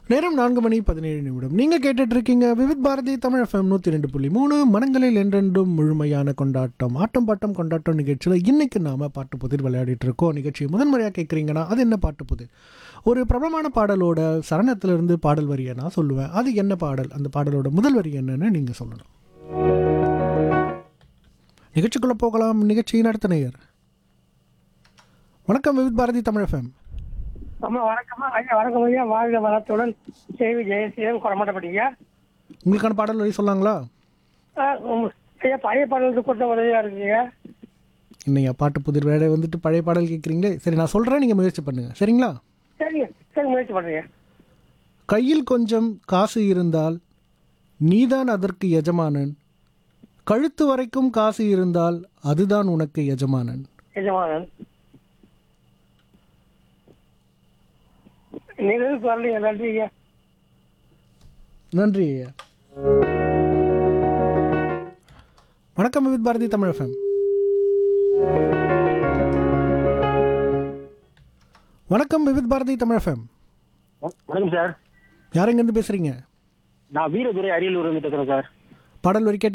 நேரம் நான்கு மணி பதினேழு நிமிடம் நீங்கள் கேட்டுட்டு இருக்கீங்க விவித் பாரதி தமிழ் எஃப்எம் நூற்றி ரெண்டு புள்ளி மூணு மனங்களில் என்றென்றும் முழுமையான கொண்டாட்டம் ஆட்டம் பாட்டம் கொண்டாட்டம் நிகழ்ச்சியில் இன்னைக்கு நாம பாட்டு புதிர் விளையாடிட்டு இருக்கோம் நிகழ்ச்சி முதன்முறையாக கேட்குறீங்கன்னா அது என்ன பாட்டு புதிர் ஒரு பிரபலமான பாடலோட சரணத்திலிருந்து பாடல் வரியை நான் சொல்லுவேன் அது என்ன பாடல் அந்த பாடலோட முதல் வரி என்னன்னு நீங்கள் சொல்லணும் நிகழ்ச்சிக்குள்ளே போகலாம் நிகழ்ச்சி நடத்த நேயர் வணக்கம் விவித் பாரதி தமிழ் எஃப்எம் அம்மா வணக்கம்மா ஐயா வணக்கம் ஐயா வாழ்க வளத்துடன் சேவி ஜெயசீலன் குறமாட்டப்பட்டீங்க உங்களுக்கான பாடல் வரி சொல்லாங்களா ஐயா பழைய பாடலுக்கு கொடுத்த உதவியா இருக்குங்க இன்னைக்கு பாட்டு புதிர் வேலை வந்துட்டு பழைய பாடல் கேட்குறீங்களே சரி நான் சொல்கிறேன் நீங்கள் முயற்சி பண்ணுங்கள் சரிங்களா சரிங்க சரி முயற்சி பண்ணுறீங்க கையில் கொஞ்சம் காசு இருந்தால் நீதான் அதற்கு எஜமானன் கழுத்து வரைக்கும் காசு இருந்தால் அதுதான் உனக்கு எஜமானன் எஜமானன் நீங்கள் வரலைங்க நன்றிங்க நன்றி ஐயா வணக்கம் விவித் பாரதி தமிழ் எஃப்எம் வணக்கம் விவித் பாரதி தமிழ் எஃப்எம் வணக்கம் சார் யார் எங்கேருந்து பேசுகிறீங்க நான் வீரதுரை அரியலூர் இருந்து பேசுறேன் சார் பாடல் வரி கேட்டீங்களா?